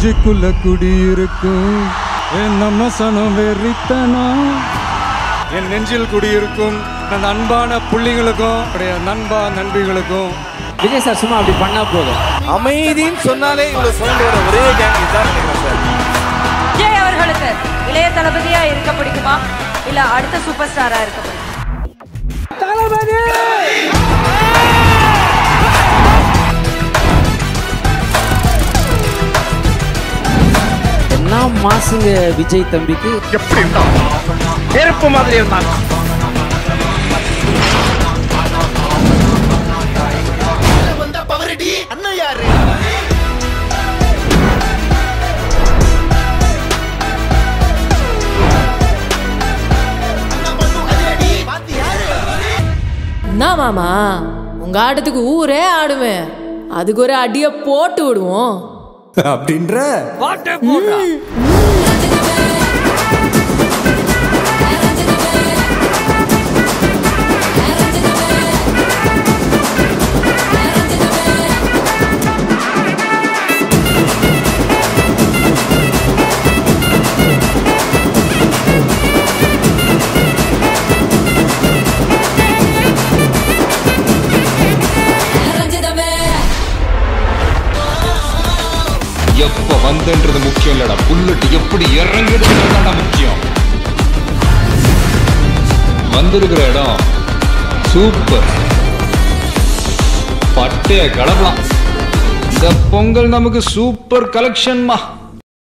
நெஞ்சுக்குள்ள குடியிருக்கும் என் நம்ம சனம் வெறித்தனம் என் நெஞ்சில் குடியிருக்கும் அந்த அன்பான புள்ளிகளுக்கும் என்னுடைய நண்பா நண்பிகளுக்கும் விஜய் சார் சும்மா அப்படி பண்ணா போதும் அமைதின்னு சொன்னாலே இவ்வளவு சவுண்ட் வர ஒரே கேங் இதுதான் நினைக்கிறேன் சார் விஜய் அவர்களுக்கு இளைய தளபதியா இருக்க பிடிக்குமா இல்ல அடுத்த சூப்பர் ஸ்டாரா இருக்க பிடிக்குமா என்ன மாசுங்க விஜய் தம்பிக்கு எப்படி இருந்தான் நெருப்பு மாதிரி இருந்தான் என்ன மாமா உங்க ஆட்டத்துக்கு ஊரே ஆடுவேன் அதுக்கு ஒரு அடிய போட்டு விடுவோம் அப்படின்ற எப்ப வந்தன்றது முக்கியம் இல்லடா புல்லட் எப்படி இறங்குதுன்றதுதான் முக்கியம் வந்திருக்கிற இடம் சூப்பர் பட்டைய கிளம்பலாம் இந்த பொங்கல் நமக்கு சூப்பர் கலெக்ஷன்மா